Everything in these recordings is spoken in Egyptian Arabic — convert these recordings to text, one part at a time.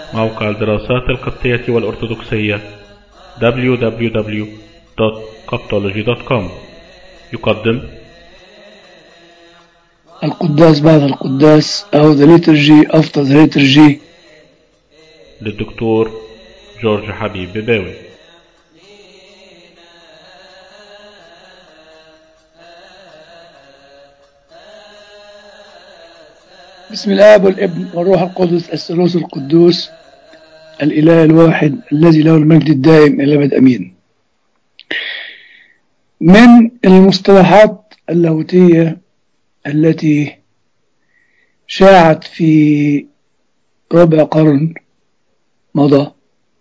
موقع الدراسات القبطية والأرثوذكسية www.coptology.com يقدم القداس بعد القداس أو ذا ليترجي أفضل ذا ليترجي للدكتور جورج حبيب بباوي بسم الآب والابن والروح القدس الثالوث القدوس الإله الواحد الذي له المجد الدائم إلى الأبد أمين من المصطلحات اللاهوتية التي شاعت في ربع قرن مضى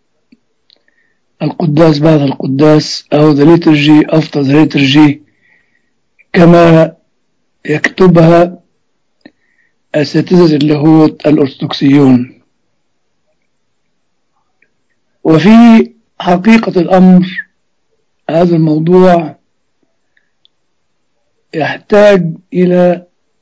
القداس بعد القداس أو ذا ليترجي أفضل ذا ليترجي كما يكتبها أساتذة اللاهوت الأرثوذكسيون وفي حقيقة الأمر هذا الموضوع يحتاج إلى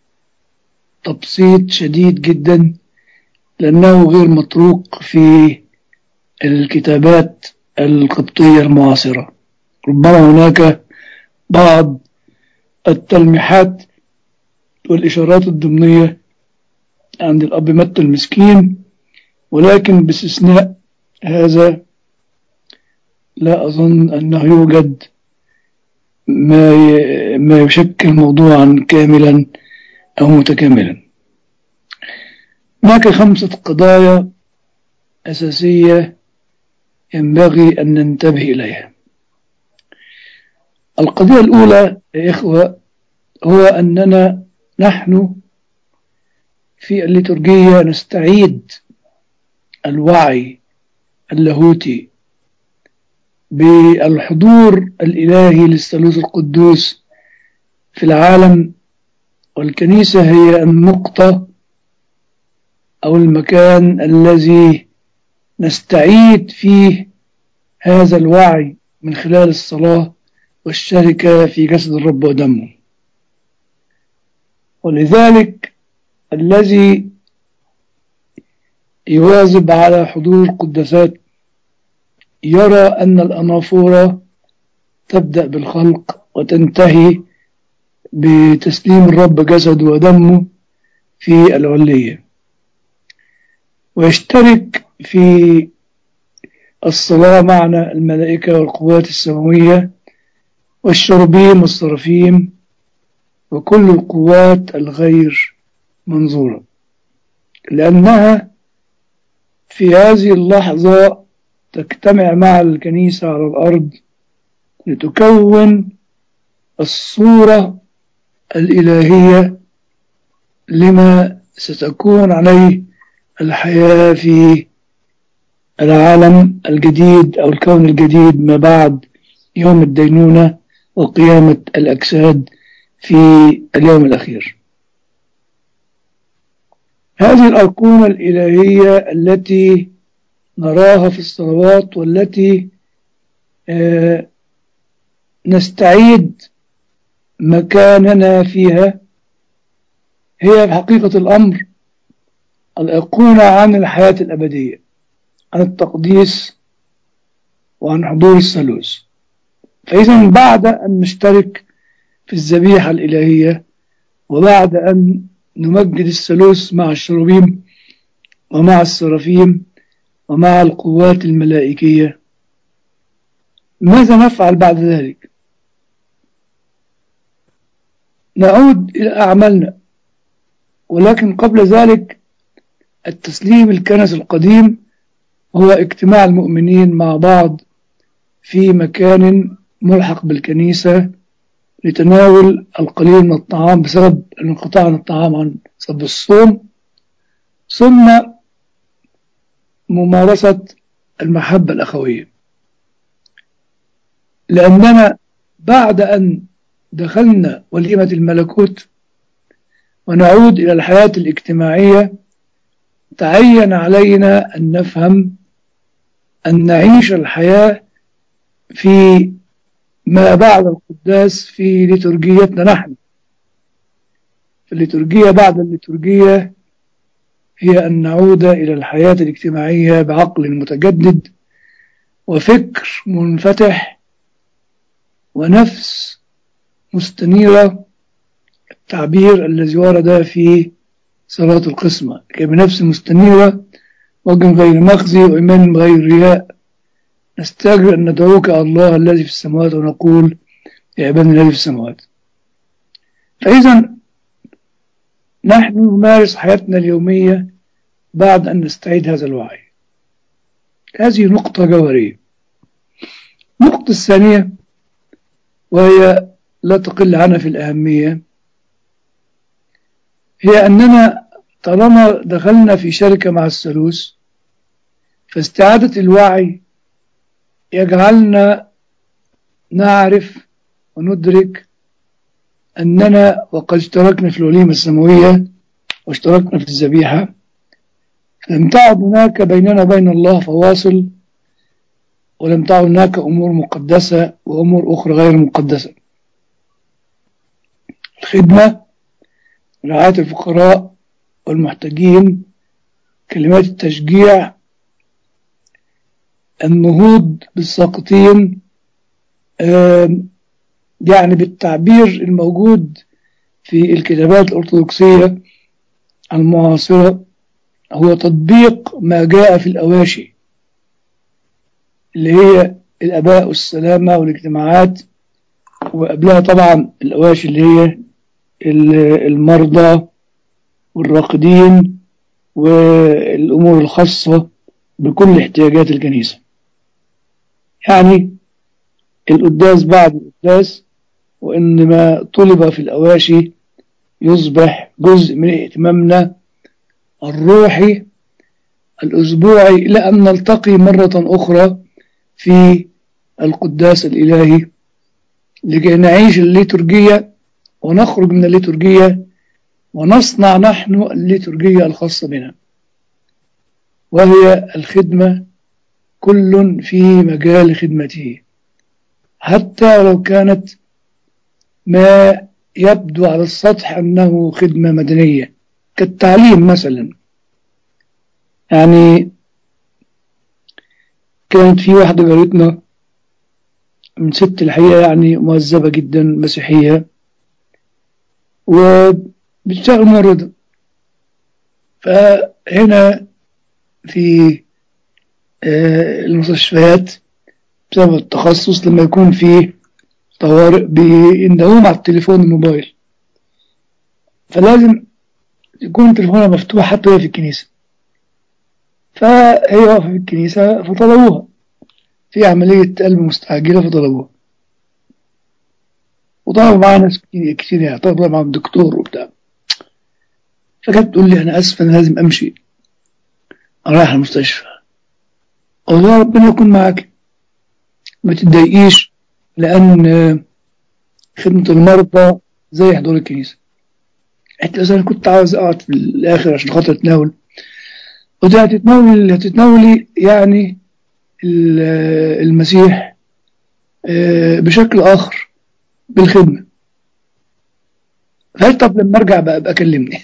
تبسيط شديد جدا لأنه غير مطروق في الكتابات القبطية المعاصرة ربما هناك بعض التلميحات والإشارات الضمنية عند الأب متى المسكين ولكن باستثناء هذا لا أظن أنه يوجد ما ما يشكل موضوعا كاملا أو متكاملا هناك خمسة قضايا أساسية ينبغي أن ننتبه إليها القضية الأولى يا إخوة هو أننا نحن في الليتورجية نستعيد الوعي اللاهوتي بالحضور الإلهي للثالوث القدوس في العالم والكنيسة هي النقطة أو المكان الذي نستعيد فيه هذا الوعي من خلال الصلاة والشركة في جسد الرب ودمه ولذلك الذي يواظب على حضور قداسات يرى أن الأنافورة تبدأ بالخلق وتنتهي بتسليم الرب جسده ودمه في العلية ويشترك في الصلاة معنا الملائكة والقوات السماوية والشربيم والصرافيم وكل القوات الغير منظورة لأنها في هذه اللحظة تجتمع مع الكنيسة على الأرض لتكون الصورة الإلهية لما ستكون عليه الحياة في العالم الجديد أو الكون الجديد ما بعد يوم الدينونة وقيامة الأجساد في اليوم الأخير هذه الأيقونة الإلهية التي نراها في الصلوات والتي آه نستعيد مكاننا فيها هي في حقيقة الأمر الأيقونة عن الحياة الأبدية عن التقديس وعن حضور الثالوث فإذا بعد أن نشترك في الذبيحة الإلهية وبعد أن نمجد الثالوث مع الشروبيم ومع السرافيم ومع القوات الملائكية ماذا نفعل بعد ذلك نعود إلى أعمالنا ولكن قبل ذلك التسليم الكنس القديم هو اجتماع المؤمنين مع بعض في مكان ملحق بالكنيسة لتناول القليل من الطعام بسبب الانقطاع عن الطعام عن سبب الصوم ثم ممارسة المحبة الأخوية لأننا بعد أن دخلنا وليمة الملكوت ونعود إلى الحياة الاجتماعية تعين علينا أن نفهم أن نعيش الحياة في ما بعد القداس في ليتورجيتنا نحن في الليتورجية بعد الليتورجية هي أن نعود إلى الحياة الاجتماعية بعقل متجدد وفكر منفتح ونفس مستنيرة التعبير الذي ورد في صلاة القسمة كي بنفس مستنيرة وجه غير مخزي وإيمان غير رياء نستجر أن ندعوك الله الذي في السماوات ونقول يا عبادنا الذي في السماوات فإذا نحن نمارس حياتنا اليومية بعد أن نستعيد هذا الوعي هذه نقطة جوهرية النقطة الثانية وهي لا تقل عنها في الأهمية هي أننا طالما دخلنا في شركة مع الثالوث فاستعادة الوعي يجعلنا نعرف وندرك أننا وقد اشتركنا في الوليمة السماوية واشتركنا في الذبيحة لم تعد هناك بيننا وبين الله فواصل ولم تعد هناك أمور مقدسة وأمور أخرى غير مقدسة الخدمة رعاية الفقراء والمحتاجين كلمات التشجيع النهوض بالساقطين يعني بالتعبير الموجود في الكتابات الأرثوذكسية المعاصرة هو تطبيق ما جاء في الأواشي اللي هي الأباء والسلامة والاجتماعات وقبلها طبعا الأواشي اللي هي المرضى والراقدين والأمور الخاصة بكل احتياجات الكنيسة يعني القداس بعد القداس وإن ما طلب في الأواشي يصبح جزء من اهتمامنا الروحي الأسبوعي إلى أن نلتقي مرة أخرى في القداس الإلهي لكي نعيش الليتورجية ونخرج من الليتورجية ونصنع نحن الليتورجية الخاصة بنا وهي الخدمة كل في مجال خدمته حتى لو كانت ما يبدو على السطح أنه خدمة مدنية كالتعليم مثلا يعني كانت في واحدة جارتنا من ست الحقيقة يعني مهذبة جدا مسيحية وبتشتغل ممرضة فهنا في المستشفيات بسبب التخصص لما يكون في طوارئ بيندهوهم على التليفون الموبايل فلازم يكون تليفونها مفتوح حتى وهي في الكنيسة فهي واقفة في الكنيسة فطلبوها في عملية قلب مستعجلة فطلبوها وطلبوا معاها ناس كتير يعني طلبوا معاهم دكتور وبتاع فجت تقول لي أنا آسف أنا لازم أمشي أنا رايح المستشفى والله ربنا يكون معاك ما تتضايقيش لأن خدمة المرضى زي حضور الكنيسة قلت له أنا كنت عاوز أقعد في الآخر عشان خاطر أتناول قلت لها هتتناولي هتتناولي يعني المسيح بشكل آخر بالخدمة فقالت طب لما أرجع بقى, بقى كلمني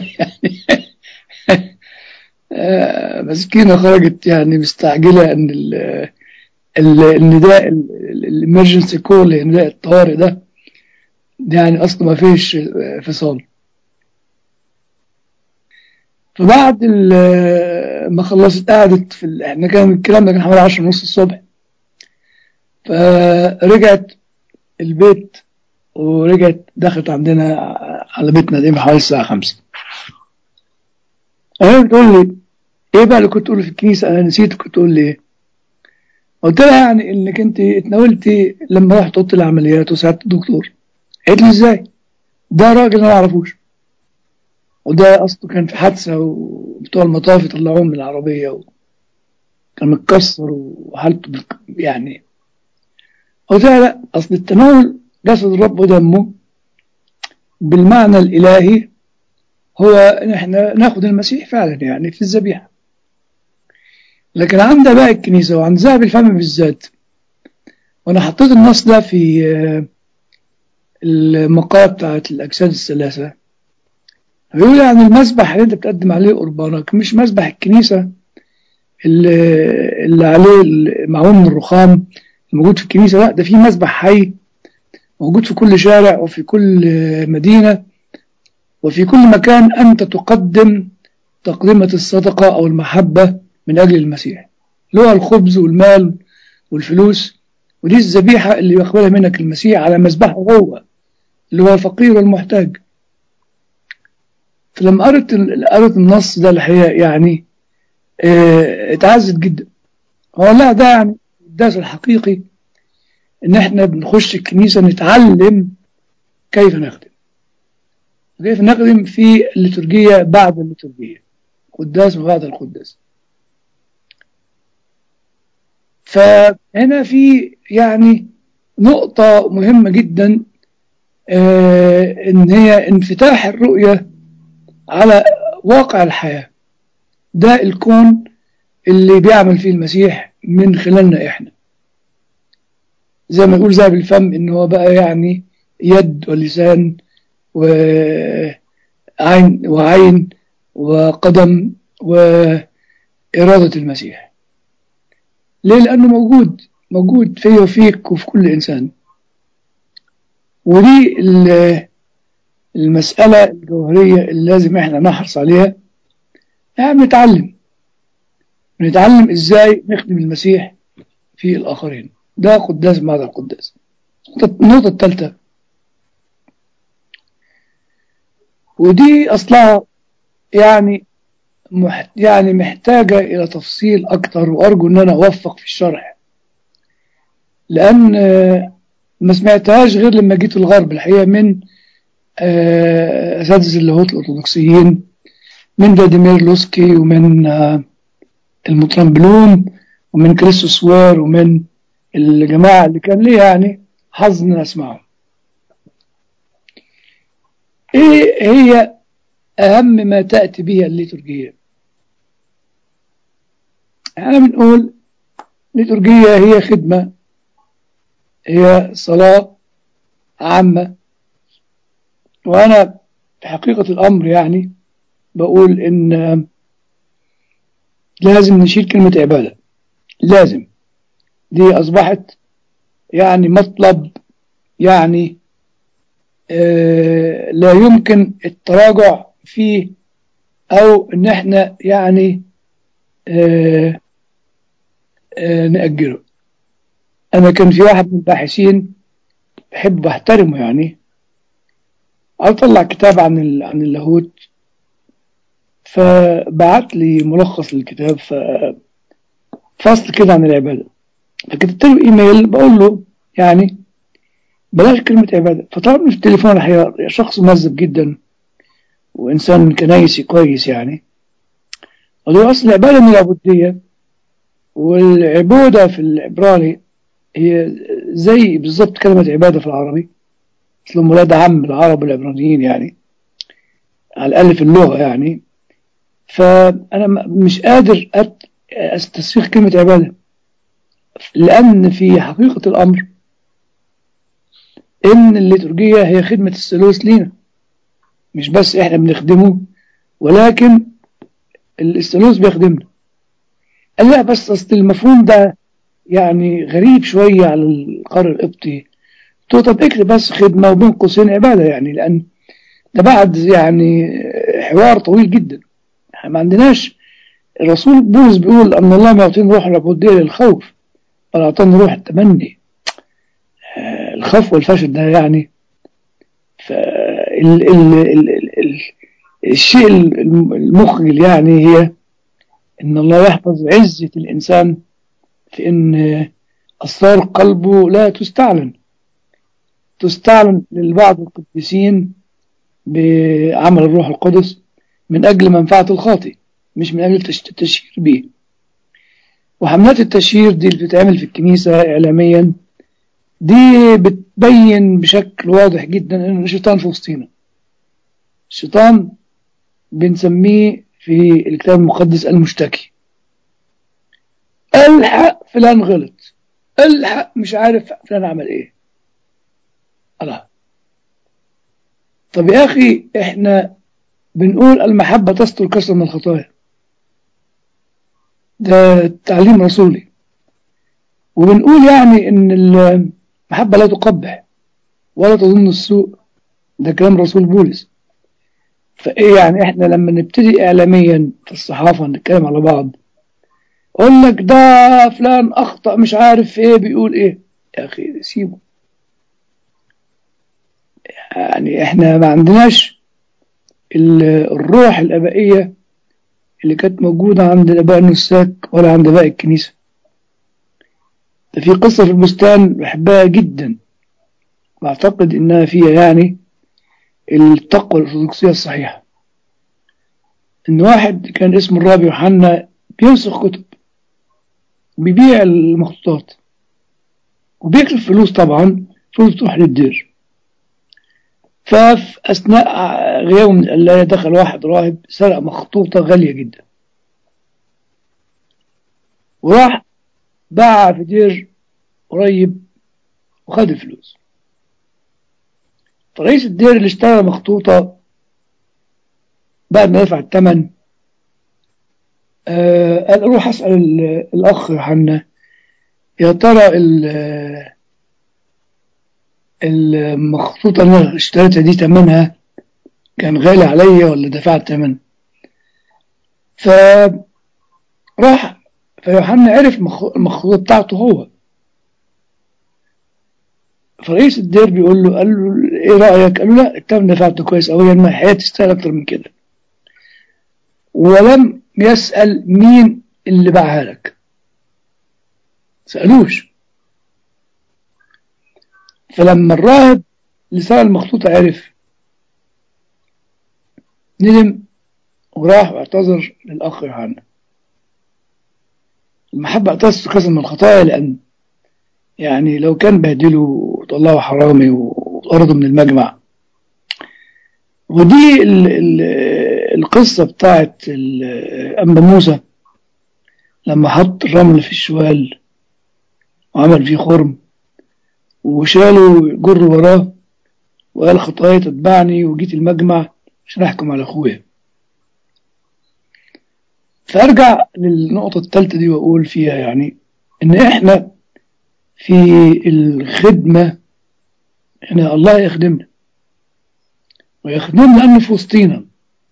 مسكينة خرجت يعني مستعجلة أن النداء الامرجنسي كول نداء الطوارئ ده يعني اصلا ما فيش فصال فبعد ما خلصت قعدت في ال... احنا كان الكلام ده كان حوالي 10 ونص الصبح فرجعت البيت ورجعت دخلت عندنا على بيتنا دي حوالي الساعة 5 انا بتقول لي ايه بقى اللي كنت تقوله في الكنيسة انا نسيت كنت تقول لي ايه قلت لها يعني انك انت اتناولتي لما رحت اوضه العمليات وساعدت الدكتور قالت لي ازاي ده راجل انا ما اعرفوش وده اصله كان في حادثه وبتوع المطاف طلعوه من العربيه وكان متكسر وحالته يعني قلت لها لا اصل التناول جسد الرب ودمه بالمعنى الالهي هو ان احنا ناخد المسيح فعلا يعني في الذبيحه لكن عند باقي الكنيسة وعند ذهب الفم بالذات وأنا حطيت النص ده في المقالة بتاعت الأجساد الثلاثة بيقول يعني المسبح اللي انت بتقدم عليه قربانك مش مسبح الكنيسة اللي, اللي عليه معمول من الرخام الموجود في الكنيسة لا ده في مسبح حي موجود في كل شارع وفي كل مدينة وفي كل مكان أنت تقدم تقدمة الصدقة أو المحبة من أجل المسيح اللي هو الخبز والمال والفلوس ودي الذبيحة اللي يقبلها منك المسيح على مذبحه هو اللي هو الفقير والمحتاج فلما قرأت قرأت النص ده الحقيقة يعني اه اتعزت جدا هو لا ده يعني الدرس الحقيقي ان احنا بنخش الكنيسة نتعلم كيف نخدم كيف نخدم في الليتورجية بعد الليتورجية قداس وبعد القداس فهنا في يعني نقطة مهمة جدا آه ان هي انفتاح الرؤية على واقع الحياة ده الكون اللي بيعمل فيه المسيح من خلالنا احنا زي ما يقول ذهب الفم ان هو بقى يعني يد ولسان وعين وعين وقدم وإرادة المسيح ليه لأنه موجود موجود فيه وفيك وفي كل إنسان ودي المسألة الجوهرية اللي لازم احنا نحرص عليها احنا بنتعلم بنتعلم ازاي نخدم المسيح في الآخرين ده قداس بعد القداس النقطة الثالثة ودي أصلها يعني مح يعني محتاجة إلى تفصيل أكتر وأرجو إن أنا أوفق في الشرح لأن ما سمعتهاش غير لما جيت الغرب الحقيقة من أساتذة اللاهوت الأرثوذكسيين من فلاديمير لوسكي ومن المطران بلوم ومن كريستوس وير ومن الجماعة اللي كان لي يعني حظ إن أسمعهم إيه هي أهم ما تأتي به الليتورجية احنا بنقول الليتورجية هي خدمة هي صلاة عامة وأنا في حقيقة الأمر يعني بقول إن لازم نشيل كلمة عبادة لازم دي أصبحت يعني مطلب يعني آه لا يمكن التراجع فيه أو إن إحنا يعني آه آه نأجله أنا كان في واحد من الباحثين بحب بحترمه يعني أطلع كتاب عن عن اللاهوت فبعت لي ملخص للكتاب ف فصل كده عن العبادة فكتبت له إيميل بقول له يعني بلاش كلمة عبادة فطلبني في التليفون الحقيقة شخص مهذب جدا وإنسان كنايسي كويس يعني قال له أصل العبادة من العبودية والعبودة في العبراني هي زي بالظبط كلمة عبادة في العربي أصلهم ولاد عم العرب العبرانيين يعني على الأقل في اللغة يعني فأنا مش قادر أستسيغ كلمة عبادة لأن في حقيقة الأمر إن الليتورجية هي خدمة الثالوث لينا مش بس إحنا بنخدمه ولكن الثالوث بيخدمنا قال لا بس أصل المفهوم ده يعني غريب شوية على القارئ القبطي قلت له طب اكتب بس خدمة وبين قوسين عبادة يعني لأن ده بعد يعني حوار طويل جدا احنا ما عندناش الرسول بولس بيقول أن الله ما يعطينا روح العبودية للخوف بل أعطانا روح التمني الخوف والفشل ده يعني فال ال ال ال ال الشيء المخجل يعني هي إن الله يحفظ عزة الإنسان في إن أسرار قلبه لا تستعلن تستعلن للبعض القديسين بعمل الروح القدس من أجل منفعة الخاطئ مش من أجل التشهير به وحملات التشهير دي اللي بتتعمل في الكنيسة إعلاميا دي بتبين بشكل واضح جدا إن الشيطان في وسطينا الشيطان بنسميه في الكتاب المقدس المشتكي الحق فلان غلط الحق مش عارف فلان عمل ايه الله طب يا اخي احنا بنقول المحبة تستر كثرة من الخطايا ده تعليم رسولي وبنقول يعني ان المحبة لا تقبح ولا تظن السوء ده كلام رسول بولس فايه يعني احنا لما نبتدي اعلاميا في الصحافة نتكلم على بعض اقول لك ده فلان اخطأ مش عارف ايه بيقول ايه يا اخي سيبه يعني احنا ما عندناش الروح الابائية اللي كانت موجودة عند الاباء النساك ولا عند باقي الكنيسة ده في قصة في البستان بحبها جدا واعتقد انها فيها يعني التقوى الارثوذكسية الصحيحة ان واحد كان اسمه الرابي يوحنا بينسخ كتب بيبيع المخطوطات وبيكتب فلوس طبعا فلوس تروح للدير ففي أثناء غيابه من القلاية دخل واحد راهب سرق مخطوطة غالية جدا وراح باعها في دير قريب وخد الفلوس فرئيس الدير اللي اشترى مخطوطة بعد ما دفع الثمن آه قال اروح اسال الاخ يوحنا يا ترى المخطوطة اللي انا اشتريتها دي تمنها كان غالي عليا ولا دفعت تمن فراح فيوحنا عرف المخطوطة بتاعته هو فرئيس الدير بيقول له قال له ايه رأيك قال له لا التمن دفعته كويس قوي ما حياتي تستاهل اكتر من كده ولم يسأل مين اللي باعها لك سألوش فلما الراهب اللي سرق المخطوطة عرف ندم وراح واعتذر للأخ يوحنا المحبة اعتذر كثر من الخطايا لأن يعني لو كان بهدله وطلعه حرامي وطرده من المجمع ودي ال ال القصة بتاعت أنبا موسى لما حط الرمل في الشوال وعمل فيه خرم وشاله جر وراه وقال خطايا تتبعني وجيت المجمع عشان احكم على اخويا فارجع للنقطة الثالثة دي واقول فيها يعني ان احنا في الخدمة احنا الله يخدمنا ويخدمنا لأنه في وسطينا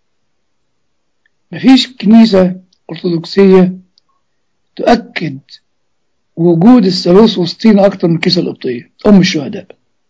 مفيش كنيسة أرثوذكسية تؤكد وجود الثالوث وسطينا أكتر من الكنيسة القبطية أم الشهداء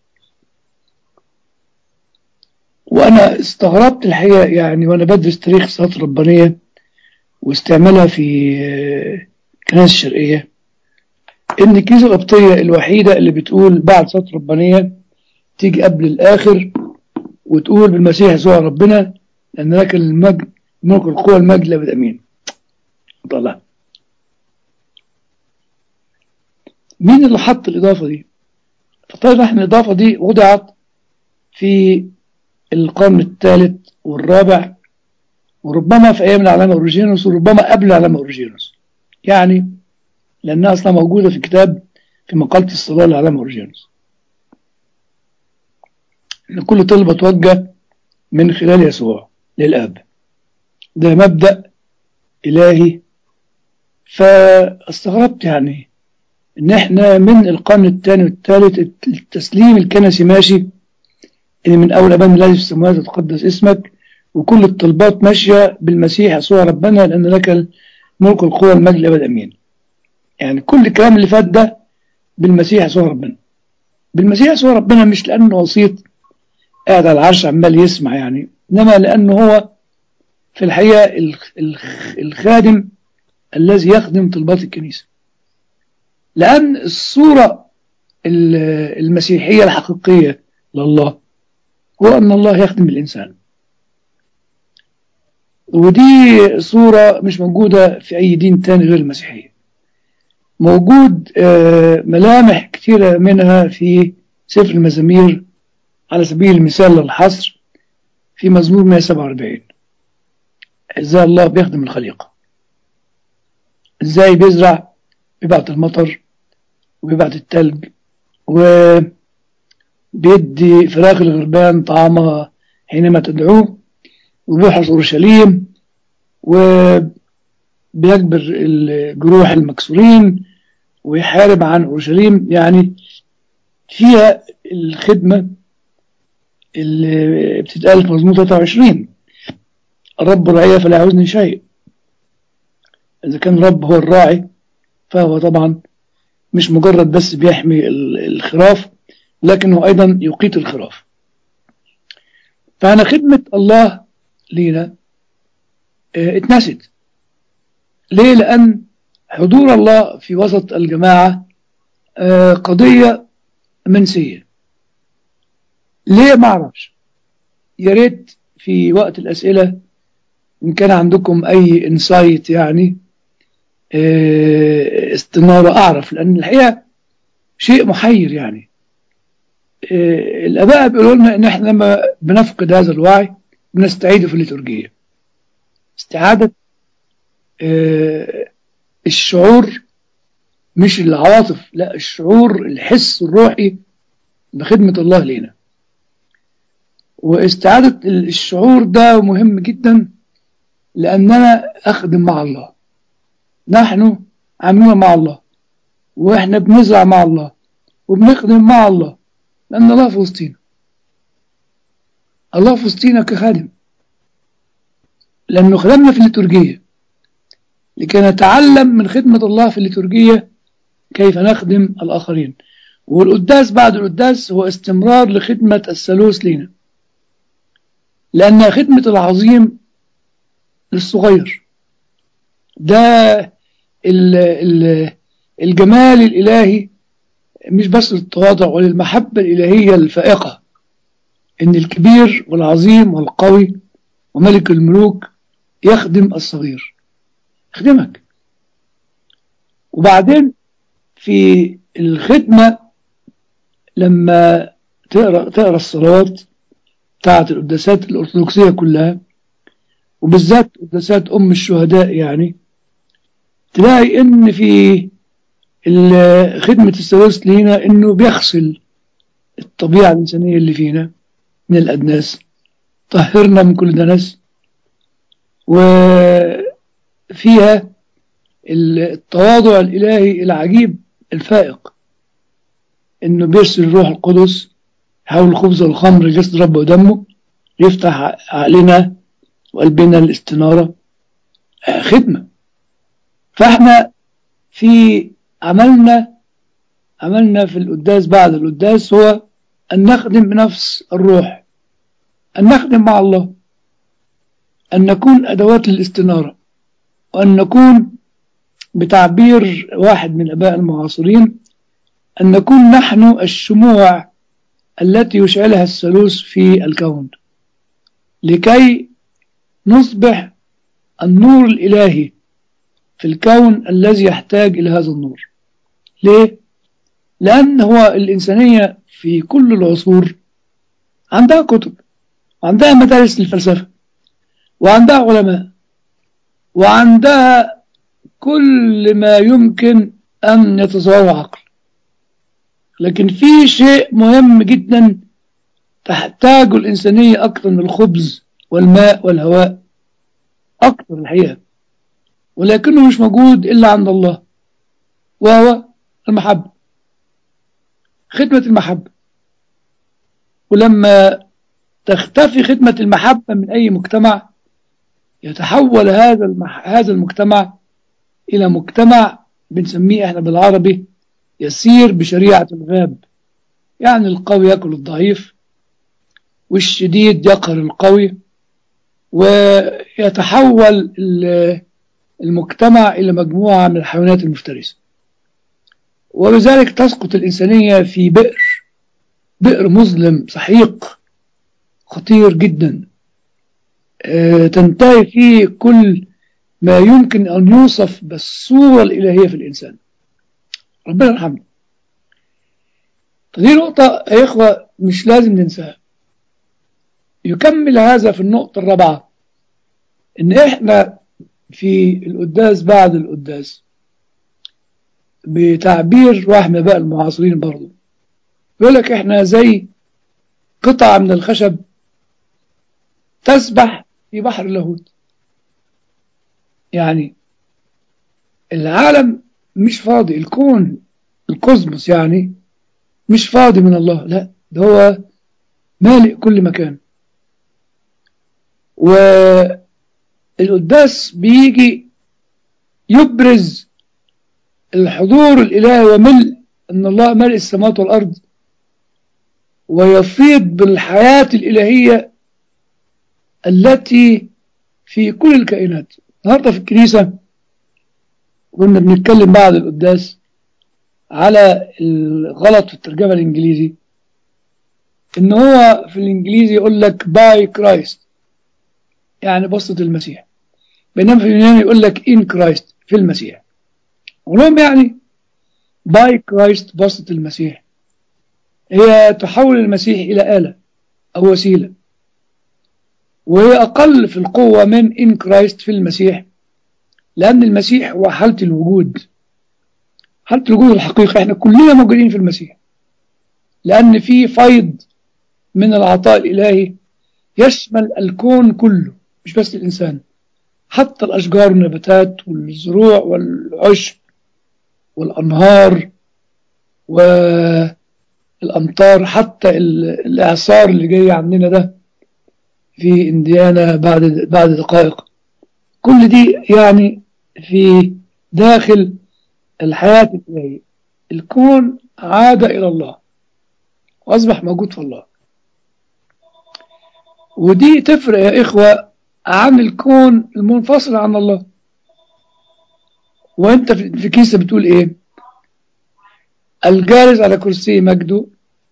وأنا استغربت الحقيقة يعني وأنا بدرس تاريخ الصلاة الربانية واستعمالها في الكنائس الشرقية إن الكنيسة القبطية الوحيدة اللي بتقول بعد صلاة ربانية تيجي قبل الآخر وتقول بالمسيح يسوع ربنا لأن لك المجد ملك القوة المجد لابد أمين طلع مين اللي حط الإضافة دي فطبعا احنا الإضافة دي وضعت في القرن الثالث والرابع وربما في أيام العلامة أوريجينوس وربما قبل العلامة أوريجينوس يعني لأنها أصلا موجودة في كتاب في مقالة الصلاة للعلامة أوريجينوس إن كل طلبة توجه من خلال يسوع للآب ده مبدأ إلهي فاستغربت يعني إن إحنا من القرن الثاني والثالث التسليم الكنسي ماشي إن من أول أبان الذي في السماوات تتقدس اسمك وكل الطلبات ماشية بالمسيح يسوع ربنا لأن لك ملك القوة المجد الأبد أمين يعني كل الكلام اللي فات ده بالمسيح يسوع ربنا بالمسيح يسوع ربنا مش لأنه وسيط قاعد على العرش عمال يسمع يعني إنما لأنه هو في الحقيقة الخادم الذي يخدم طلبات الكنيسة لأن الصورة المسيحية الحقيقية لله هو أن الله يخدم الإنسان ودي صورة مش موجودة في أي دين تاني غير المسيحية موجود ملامح كثيرة منها في سفر المزامير على سبيل المثال للحصر في مزمور 147 ازاي الله بيخدم الخليقة ازاي بيزرع بيبعت المطر وبيبعت التلج وبيدي فراخ الغربان طعامها حينما تدعوه وبيحرس أورشليم وبيجبر الجروح المكسورين ويحارب عن أورشليم يعني فيها الخدمة اللي بتتقال في مزمور 23 الرب الرعية فلا يعوزني شيء إذا كان الرب هو الراعي فهو طبعا مش مجرد بس بيحمي الخراف لكنه أيضا يقيت الخراف فأنا خدمة الله لينا اه اتنست ليه لأن حضور الله في وسط الجماعة اه قضية منسية ليه ما اعرفش يا ريت في وقت الأسئلة إن كان عندكم أي انسايت يعني اه استنارة أعرف لأن الحقيقة شيء محير يعني الآباء بيقولوا لنا إن إحنا لما بنفقد هذا الوعي بنستعيده في الليتورجية استعادة الشعور مش العواطف لا الشعور الحس الروحي بخدمة الله لينا واستعادة الشعور ده مهم جدا لأننا أخدم مع الله نحن عاملين مع الله وإحنا بنزرع مع الله وبنخدم مع الله لأن الله في وسطينا الله في وسطينا كخادم لأنه خدمنا في الليتورجية لكي نتعلم من خدمة الله في الليتورجية كيف نخدم الآخرين والقداس بعد القداس هو استمرار لخدمة الثالوث لينا لأن خدمة العظيم للصغير ده ال ال الجمال الإلهي مش بس للتواضع وللمحبة الإلهية الفائقة إن الكبير والعظيم والقوي وملك الملوك يخدم الصغير يخدمك وبعدين في الخدمة لما تقرأ, تقرأ الصلوات بتاعت القداسات الأرثوذكسية كلها وبالذات قداسات أم الشهداء يعني تلاقي إن في خدمة الثالوث لينا إنه بيغسل الطبيعة الإنسانية اللي فينا من الأدناس طهرنا من كل دنس وفيها التواضع الإلهي العجيب الفائق إنه بيرسل الروح القدس حول الخبز والخمر جسد رب ودمه يفتح عقلنا وقلبنا الاستنارة خدمة فاحنا في عملنا عملنا في القداس بعد القداس هو أن نخدم بنفس الروح أن نخدم مع الله أن نكون أدوات للاستنارة وأن نكون بتعبير واحد من الآباء المعاصرين أن نكون نحن الشموع التي يشعلها الثالوث في الكون لكي نصبح النور الإلهي في الكون الذي يحتاج إلى هذا النور ليه؟ لأن هو الإنسانية في كل العصور عندها كتب وعندها مدارس للفلسفة وعندها علماء وعندها كل ما يمكن أن يتصوره عقل لكن في شيء مهم جدا تحتاجه الإنسانية أكثر من الخبز والماء والهواء أكثر الحقيقة ولكنه مش موجود إلا عند الله وهو المحبة خدمة المحبة ولما تختفي خدمة المحبة من أي مجتمع يتحول هذا المح... هذا المجتمع إلى مجتمع بنسميه إحنا بالعربي يسير بشريعة الغاب يعني القوي يأكل الضعيف والشديد يقهر القوي ويتحول المجتمع إلى مجموعة من الحيوانات المفترسة ولذلك تسقط الإنسانية في بئر بئر مظلم سحيق خطير جدا تنتهي فيه كل ما يمكن أن يوصف بالصورة الإلهية في الإنسان ربنا يرحمنا دي نقطة يا إخوة مش لازم ننساها يكمل هذا في النقطة الرابعة إن إحنا في القداس بعد القداس بتعبير واحد من بقى المعاصرين برضه يقول ل زي قطعة من الخشب تسبح في بحر اللاهوت يعني العالم مش فاضي الكون الكوزموس يعني مش فاضي من الله لا ده هو مالئ كل مكان والقداس بيجي يبرز الحضور الإلهي وملء أن الله ملء السماوات والأرض ويفيض بالحياة الإلهية التي في كل الكائنات النهارده في الكنيسة كنا بنتكلم بعد القداس على الغلط في الترجمة الإنجليزي إن هو في الإنجليزي يقول لك باي كرايست يعني بسطة المسيح بينما في اليوناني يقول لك إن كرايست في المسيح ولهم يعني باي كرايست بسطة المسيح هي تحول المسيح إلى آلة أو وسيلة وهي أقل في القوة من إن كرايست في المسيح لأن المسيح هو حالة الوجود حالة الوجود الحقيقة احنا كلنا موجودين في المسيح لأن في فيض من العطاء الإلهي يشمل الكون كله مش بس الإنسان حتى الأشجار والنباتات والزروع والعشب والأنهار والأمطار حتى الإعصار اللي جاي عندنا ده في إنديانا بعد بعد دقائق كل دي يعني في داخل الحياة الإلهية الكون عاد إلى الله وأصبح موجود في الله ودي تفرق يا إخوة عن الكون المنفصل عن الله وانت في كيسة بتقول ايه الجالس على كرسي مجده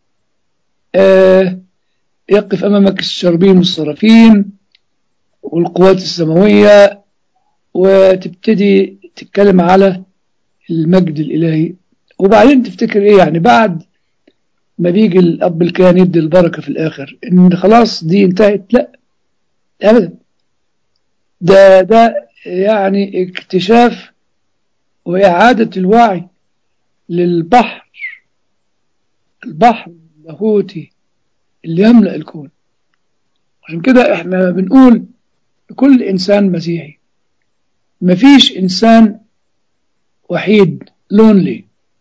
آه يقف امامك الشربين والصرافين والقوات السماوية وتبتدي تتكلم على المجد الإلهي وبعدين تفتكر ايه يعني بعد ما بيجي الأب الكاهن يدي البركة في الآخر إن خلاص دي انتهت لا أبدا ده ده يعني اكتشاف وإعادة الوعي للبحر البحر اللاهوتي اللي يملأ الكون عشان كده احنا بنقول لكل إنسان مسيحي مفيش إنسان وحيد لونلي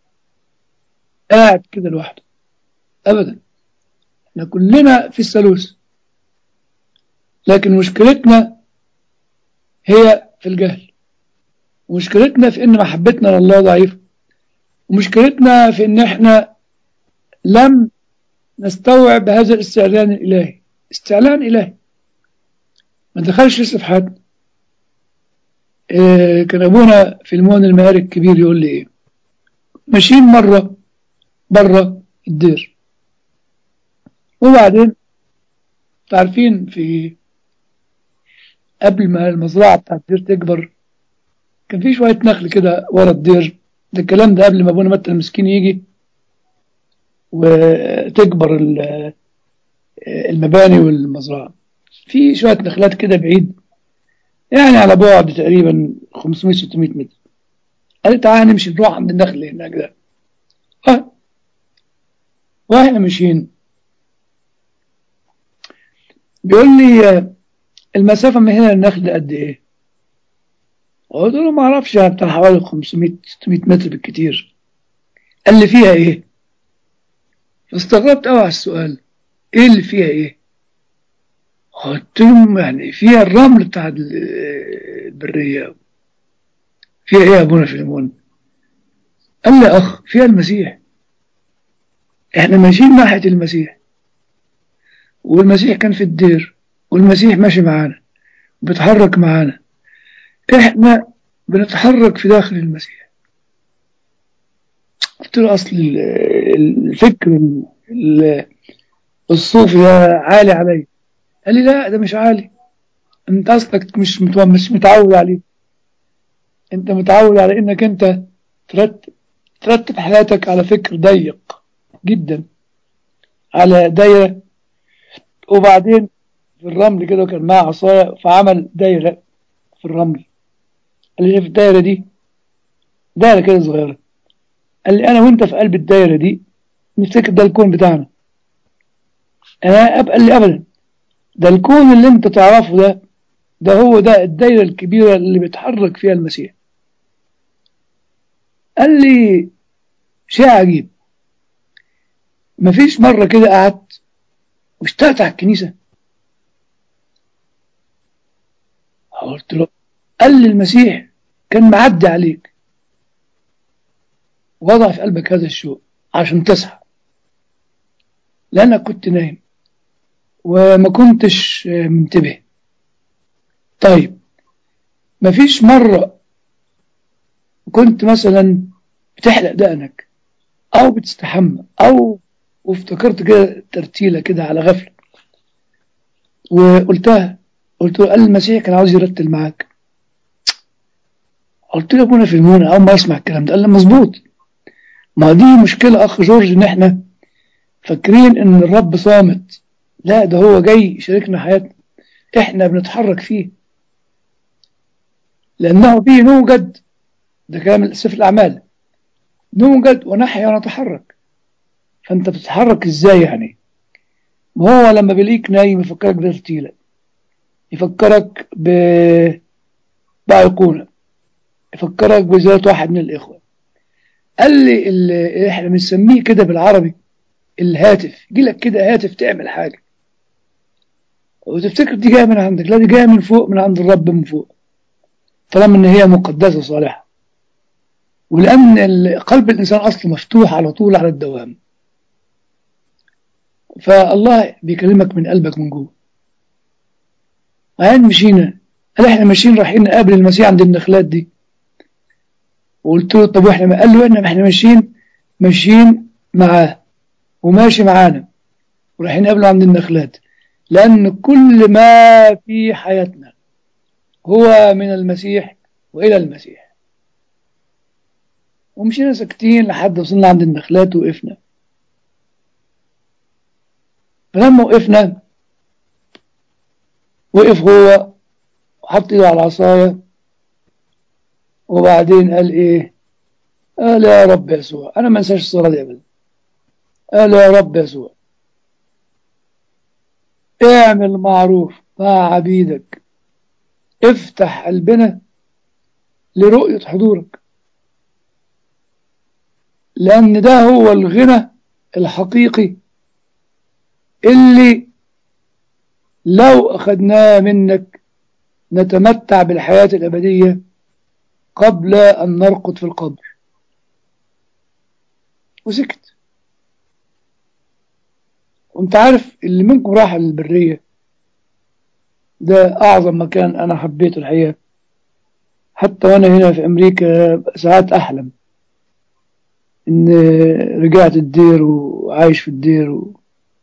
قاعد كده لوحده أبدا احنا كلنا في الثالوث لكن مشكلتنا هي في الجهل ومشكلتنا في ان محبتنا لله ضعيفة ومشكلتنا في ان احنا لم نستوعب هذا الاستعلان الالهي استعلان الهي ما دخلش لسه في حد إيه كان ابونا في المون المهاري الكبير يقول لي ايه ماشيين مرة بره الدير وبعدين تعرفين في قبل ما المزرعة بتاعت الدير تكبر كان في شوية نخل كده ورا الدير ده الكلام ده قبل ما ابونا متى المسكين يجي وتكبر المباني والمزرعة في شوية نخلات كده بعيد يعني على بعد تقريبا 500 600 متر قال تعالى نمشي نروح عند النخل اللي هناك ده اه واحنا ماشيين بيقول لي المسافة من هنا للنخل قد ايه قلت له ما اعرفش يعني بتاع حوالي 500 600 متر بالكتير قال لي فيها ايه فاستغربت قوي على السؤال ايه اللي فيها ايه قلت له يعني فيها الرمل بتاع البرية فيها ايه يا ابونا فيلمون قال لي اخ فيها المسيح احنا ماشيين ناحية المسيح والمسيح كان في الدير والمسيح ماشي معانا بيتحرك معانا احنا بنتحرك في داخل المسيح قلت له اصل الفكر الصوفي ده عالي علي قال لي لا ده مش عالي انت اصلك مش مش متعود عليه انت متعود على انك انت ترتب ترتب حياتك على فكر ضيق جدا على دايرة وبعدين في الرمل كده كان معاه عصاية فعمل دايرة في الرمل قال لي في الدايرة دي دايرة كده صغيرة قال لي أنا وأنت في قلب الدايرة دي نفتكر ده الكون بتاعنا أنا قال لي أبدا ده الكون اللي أنت تعرفه ده ده هو ده الدايرة الكبيرة اللي بيتحرك فيها المسيح قال لي شيء عجيب مفيش مرة كده قعدت واشتقت على الكنيسة قلت له قال لي المسيح كان معدي عليك وضع في قلبك هذا الشوق عشان تصحى لأنك كنت نايم وما كنتش منتبه طيب مفيش مرة كنت مثلا بتحلق دقنك أو بتستحمى أو وافتكرت كده ترتيلة كده على غفلة وقلتها قلت له قال المسيح كان عاوز يرتل معاك قلت له ابونا في المونة أول ما أسمع الكلام ده قال لي مظبوط ما دي مشكلة أخ جورج إن إحنا فاكرين إن الرب صامت لا ده هو جاي يشاركنا حياتنا إحنا بنتحرك فيه لأنه فيه نوجد ده كلام سفر الأعمال نوجد ونحيا ونتحرك فأنت بتتحرك إزاي يعني ما هو لما بيلاقيك نايم يفكرك بترتيلة يفكرك ب بأيقونة يفكرك بزيارة واحد من الإخوة قال لي اللي احنا بنسميه كده بالعربي الهاتف يجي لك كده هاتف تعمل حاجة وتفتكر دي جاية من عندك لا دي جاية من فوق من عند الرب من فوق طالما ان هي مقدسة صالحة ولأن قلب الإنسان أصلا مفتوح على طول على الدوام فالله بيكلمك من قلبك من جوه وبعدين مشينا قال احنا ماشيين رايحين نقابل المسيح عند النخلات دي وقلت له طب واحنا قال له احنا احنا ماشيين ماشيين معاه وماشي معانا ورايحين نقابله عند النخلات لأن كل ما في حياتنا هو من المسيح وإلى المسيح ومشينا ساكتين لحد وصلنا عند النخلات وقفنا فلما وقفنا وقف هو وحط ايده على العصاية وبعدين قال ايه قال يا رب يسوع انا ما انساش الصلاة دي ابدا قال يا رب يسوع اعمل معروف مع عبيدك افتح قلبنا لرؤية حضورك لأن ده هو الغنى الحقيقي اللي لو أخذناه منك نتمتع بالحياة الأبدية قبل أن نرقد في القبر وسكت وانت عارف اللي منكم راح البرية ده أعظم مكان أنا حبيته الحقيقة حتى وأنا هنا في أمريكا ساعات أحلم إن رجعت الدير وعايش في الدير و...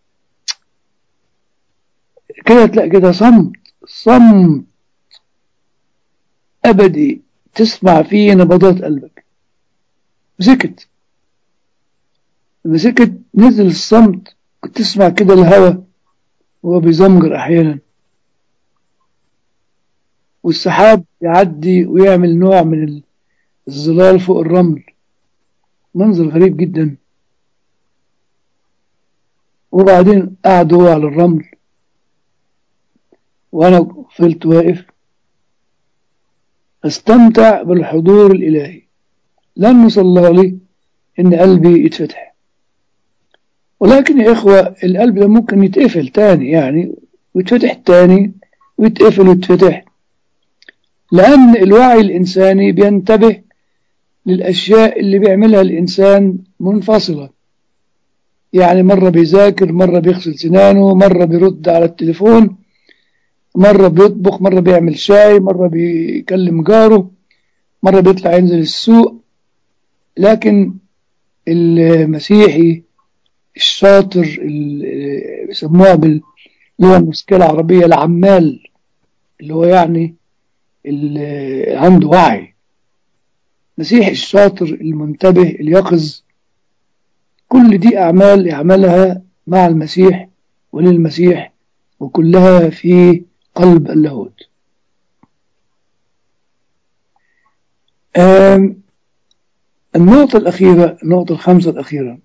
كده تلاقي كده صمت صمت أبدي تسمع فيه نبضات قلبك وسكت لما سكت نزل الصمت كنت تسمع كده الهواء وهو بيزمجر أحيانا والسحاب يعدي ويعمل نوع من الظلال فوق الرمل منظر غريب جدا وبعدين قعد هو على الرمل وأنا فضلت واقف استمتع بالحضور الإلهي لم صلى لي إن قلبي يتفتح ولكن يا إخوة القلب ده ممكن يتقفل تاني يعني ويتفتح تاني ويتقفل ويتفتح لأن الوعي الإنساني بينتبه للأشياء اللي بيعملها الإنسان منفصلة يعني مرة بيذاكر مرة بيغسل سنانه مرة بيرد على التليفون مرة بيطبخ مرة بيعمل شاي مرة بيكلم جاره مرة بيطلع ينزل السوق لكن المسيحي الشاطر اللي بيسموها باللغة المسكية العربية العمال اللي هو يعني اللي عنده وعي المسيحي الشاطر المنتبه اليقظ كل دي أعمال يعملها مع المسيح وللمسيح وكلها في قلب اللاهوت النقطة الأخيرة النقطة الخامسة الأخيرة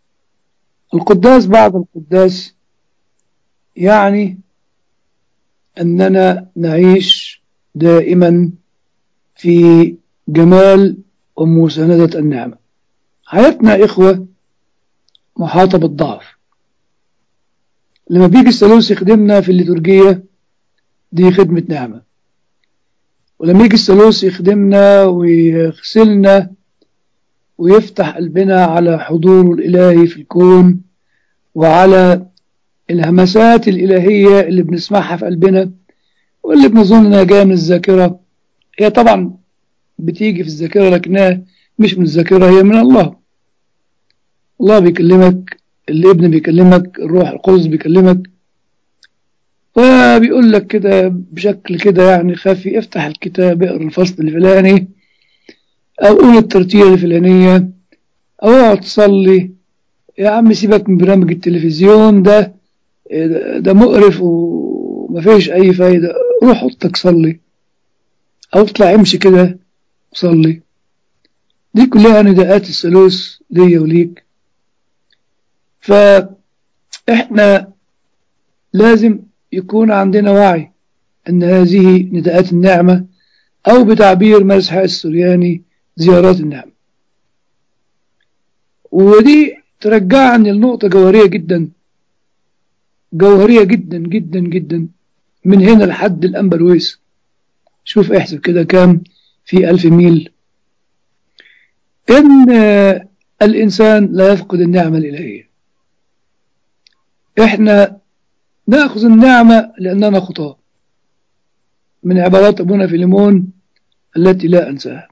القداس بعد القداس يعني أننا نعيش دائما في جمال ومساندة النعمة حياتنا إخوة محاطة بالضعف لما بيجي الثالوث يخدمنا في الليتورجية دي خدمة نعمة ولما يجي الثالوث يخدمنا ويغسلنا ويفتح قلبنا على حضوره الإلهي في الكون وعلى الهمسات الإلهية اللي بنسمعها في قلبنا واللي بنظن انها جايه من الذاكره هي طبعا بتيجي في الذاكره لكنها مش من الذاكره هي من الله الله بيكلمك الابن بيكلمك الروح القدس بيكلمك فبيقول لك كده بشكل كده يعني خفي افتح الكتاب اقرا الفصل الفلاني او قول الترتيب الفلانيه او اقعد تصلي يا عم سيبك من برامج التلفزيون ده ده مقرف ومفيش اي فايده روح اوضتك صلي او اطلع امشي كده صلي دي كلها نداءات الثالوث ليا وليك فاحنا لازم يكون عندنا وعي ان هذه نداءات النعمة او بتعبير مسحة السرياني زيارات النعمة ودي ترجعني لنقطة جوهرية جدا جوهرية جدا جدا جدا من هنا لحد الأمبرويس شوف احسب كده كام في ألف ميل إن الإنسان لا يفقد النعمة الإلهية إحنا نأخذ النعمة لأننا خطاة من عبارات أبونا فيليمون التي لا أنساها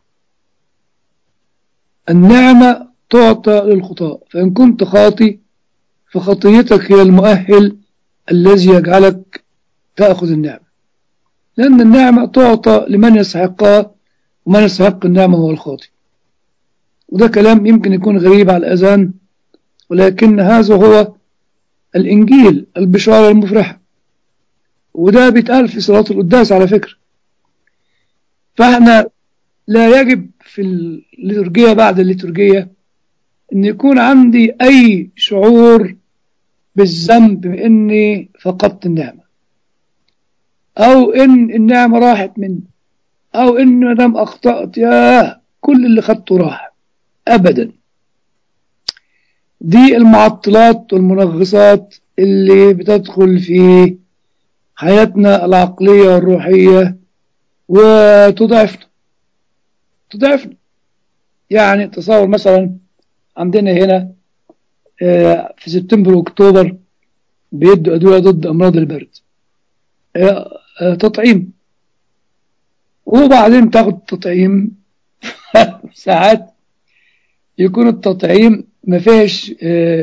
النعمة تعطى للخطاة فإن كنت خاطي فخطيتك هي المؤهل الذي يجعلك تأخذ النعمة لأن النعمة تعطى لمن يستحقها ومن يستحق النعمة هو الخاطئ وده كلام يمكن يكون غريب على الأذان ولكن هذا هو الإنجيل البشارة المفرحة وده بيتقال في صلاة القداس على فكرة فاحنا لا يجب في الليتورجية بعد الليتورجية ان يكون عندي اي شعور بالذنب باني فقدت النعمة او ان النعمة راحت مني او ان ما دام اخطأت يا كل اللي خدته راح ابدا دي المعطلات والمنغصات اللي بتدخل في حياتنا العقلية والروحية وتضعفنا تضعفنا يعني تصور مثلا عندنا هنا في سبتمبر واكتوبر بيدوا ادويه ضد امراض البرد تطعيم وبعدين تاخد تطعيم ساعات يكون التطعيم ما فيش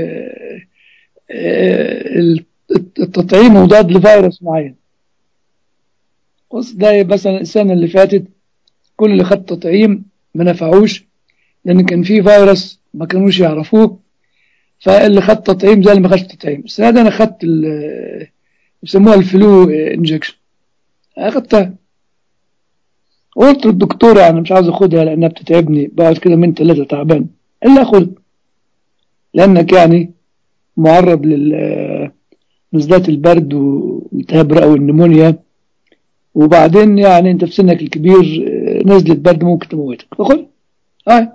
التطعيم مضاد لفيروس معين بص ده مثلا السنه اللي فاتت كل اللي خد تطعيم ما نفعوش لان كان في فيروس ما كانوش يعرفوه فاللي خد تطعيم زي اللي ما خدش تطعيم السنه دي انا خدت بيسموها الفلو انجكشن اخدتها قلت للدكتور يعني مش عاوز اخدها لانها بتتعبني بقعد كده من ثلاثه تعبان الا اخد لانك يعني معرض لنزلات البرد والتهاب رئوي والنمونيا وبعدين يعني انت في سنك الكبير نزلة برد ممكن تموتك فخد اه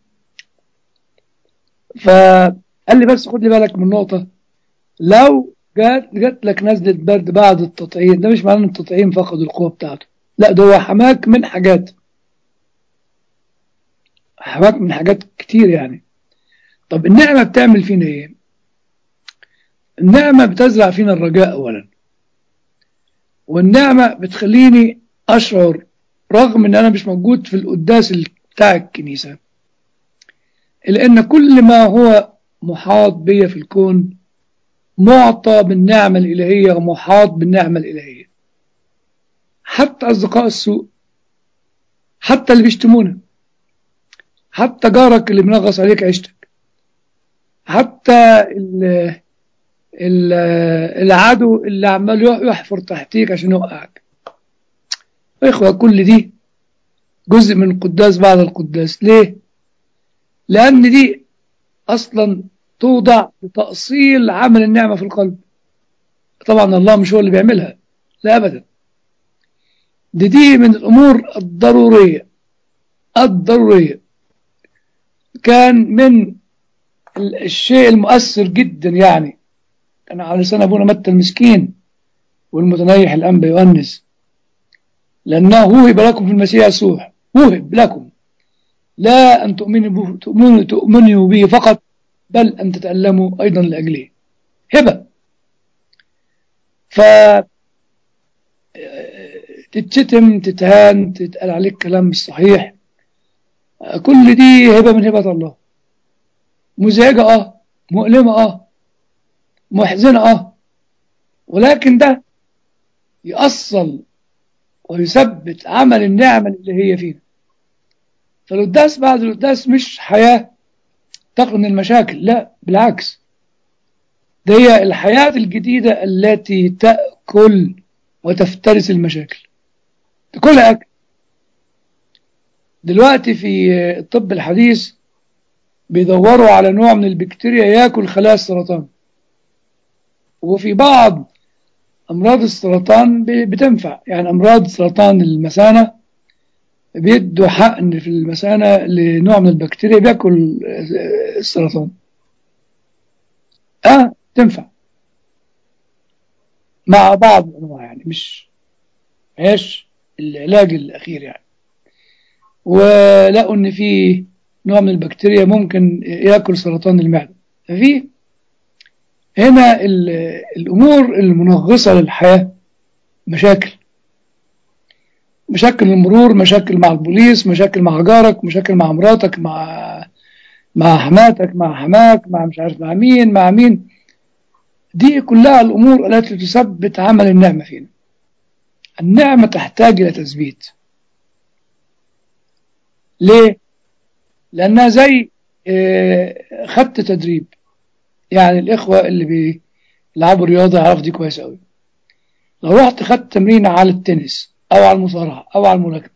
فقال لي بس خد لي بالك من نقطة لو جات جات لك نزلة برد بعد التطعيم ده مش معناه ان التطعيم فقد القوة بتاعته لا ده هو حماك من حاجات حماك من حاجات كتير يعني طب النعمة بتعمل فينا ايه النعمة بتزرع فينا الرجاء اولا والنعمة بتخليني اشعر رغم ان انا مش موجود في القداس بتاع الكنيسة الا ان كل ما هو محاط بيا في الكون معطى بالنعمة الإلهية ومحاط بالنعمة الإلهية حتى أصدقاء السوء حتى اللي بيشتمونا حتى جارك اللي بنغص عليك عيشتك حتى ال ال العدو اللي عمال يحفر تحتيك عشان يوقعك إخوة كل دي جزء من القداس بعد القداس ليه؟ لأن دي أصلا توضع لتأصيل عمل النعمة في القلب طبعا الله مش هو اللي بيعملها لا أبدا دي دي من الأمور الضرورية الضرورية كان من الشيء المؤثر جدا يعني كان على لسان أبونا متى المسكين والمتنيح الأنبا يؤنس لأنه وهب لكم في المسيح يسوع وهب لكم لا أن تؤمنوا به, تؤمنوا, تؤمنوا به فقط بل أن تتألموا أيضا لأجله هبة ف تتشتم تتهان تتقال عليك كلام مش صحيح كل دي هبة من هبة الله مزعجة اه مؤلمة اه محزنة اه ولكن ده يأصل ويثبت عمل النعمة اللي هي فينا فالقداس بعد القداس مش حياة تقرن المشاكل لا بالعكس ده هي الحياة الجديدة التي تأكل وتفترس المشاكل تاكلها أكل دلوقتي في الطب الحديث بيدوروا على نوع من البكتيريا ياكل خلايا السرطان وفي بعض أمراض السرطان بتنفع يعني أمراض سرطان المثانة بيدوا حقن في المثانة لنوع من البكتيريا بياكل السرطان اه تنفع مع بعض الأنواع يعني مش ايش العلاج الأخير يعني ولقوا إن في نوع من البكتيريا ممكن ياكل سرطان المعدة ففي هنا الأمور المنغصة للحياة مشاكل مشاكل المرور مشاكل مع البوليس مشاكل مع جارك مشاكل مع مراتك مع مع حماتك مع حماك مع مش عارف مع مين مع مين دي كلها الأمور التي تثبت عمل النعمة فينا النعمة تحتاج إلى تثبيت ليه؟ لأنها زي خدت تدريب يعني الإخوة اللي بيلعبوا رياضة يعرفوا دي كويس أوي لو رحت خدت تمرين على التنس أو على المصارعة أو على الملاكمة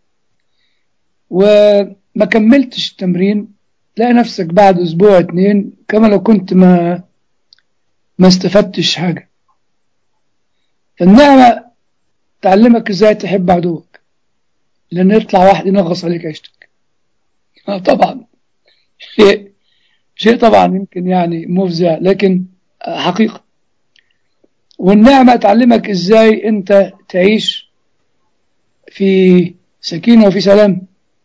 وما كملتش التمرين تلاقي نفسك بعد أسبوع اتنين كما لو كنت ما ما استفدتش حاجة فالنعمة تعلمك ازاي تحب عدوك لأن يطلع واحد ينغص عليك عيشتك آه طبعا شيء شيء طبعا يمكن يعني مفزع لكن حقيقة والنعمة تعلمك ازاي انت تعيش في سكينة وفي سلام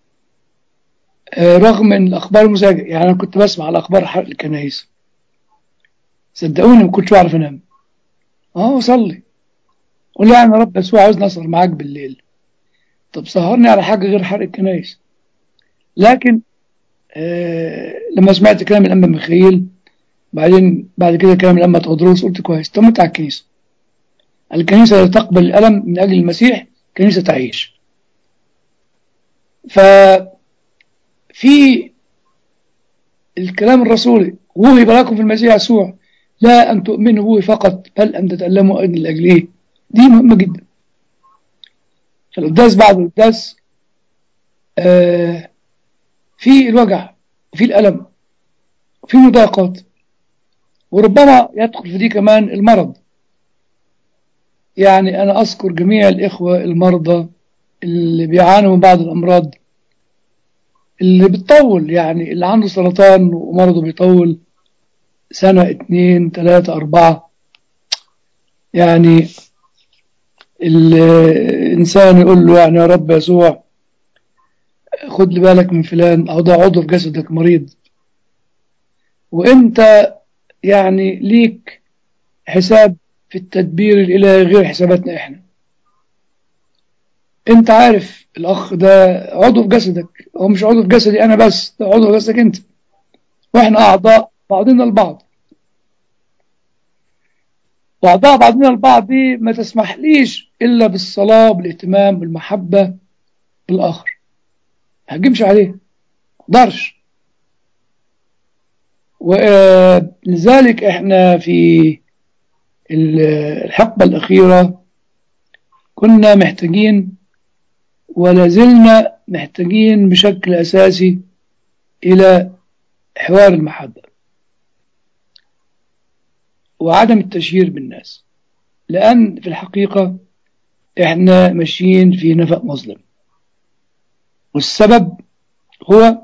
رغم ان الاخبار مزعجة يعني انا كنت بسمع الاخبار حرق الكنائس صدقوني ما كنتش بعرف انام اه صلي قول يعني يا رب يسوع عاوز نصر معاك بالليل طب سهرني على حاجة غير حرق الكنائس لكن آه لما سمعت كلام الأنبا ميخائيل بعدين بعد كده كلام الأنبا تودروس قلت كويس طب متى على الكنيسة الكنيسة لا تقبل الألم من أجل المسيح كنيسة تعيش ففي الكلام الرسولي وهب لكم في المسيح يسوع لا أن تؤمنوا به فقط بل أن تتألموا أيضا لأجله دي مهمة جدا فالقداس بعد القداس آه في الوجع وفي الألم وفي مضايقات وربما يدخل في دي كمان المرض يعني أنا أذكر جميع الإخوة المرضى اللي بيعانوا من بعض الأمراض اللي بتطول يعني اللي عنده سرطان ومرضه بيطول سنة اتنين تلاتة أربعة يعني الإنسان يقول له يعني يا رب يسوع خد لي بالك من فلان أو ده عضو في جسدك مريض وأنت يعني ليك حساب في التدبير الإلهي غير حساباتنا إحنا أنت عارف الأخ ده عضو في جسدك هو مش عضو في جسدي أنا بس ده عضو في جسدك أنت وإحنا أعضاء بعضنا البعض وأعضاء بعضنا البعض دي ما تسمحليش إلا بالصلاة بالاهتمام بالمحبة بالآخر ما هجمش عليه مقدرش ولذلك احنا في الحقبة الأخيرة كنا محتاجين ولا زلنا محتاجين بشكل أساسي إلى حوار المحبة وعدم التشهير بالناس لأن في الحقيقة احنا ماشيين في نفق مظلم والسبب هو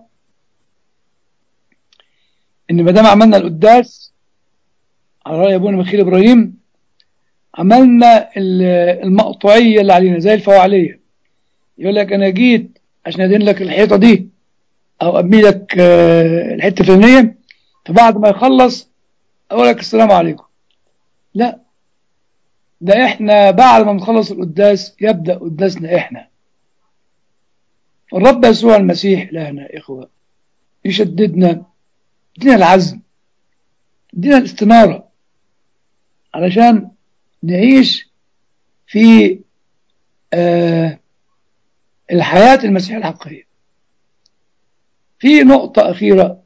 ان ما دام عملنا القداس على رأي ابونا مخيل ابراهيم عملنا المقطوعية اللي علينا زي الفوعلية يقول لك انا جيت عشان ادين لك الحيطة دي او ابني لك الحتة الفلانية فبعد ما يخلص اقول لك السلام عليكم لا ده احنا بعد ما نخلص القداس يبدأ قداسنا احنا الرب يسوع المسيح لنا يا اخوة يشددنا يدينا العزم يدينا الاستنارة علشان نعيش في آه الحياة المسيحية الحقيقية في نقطة أخيرة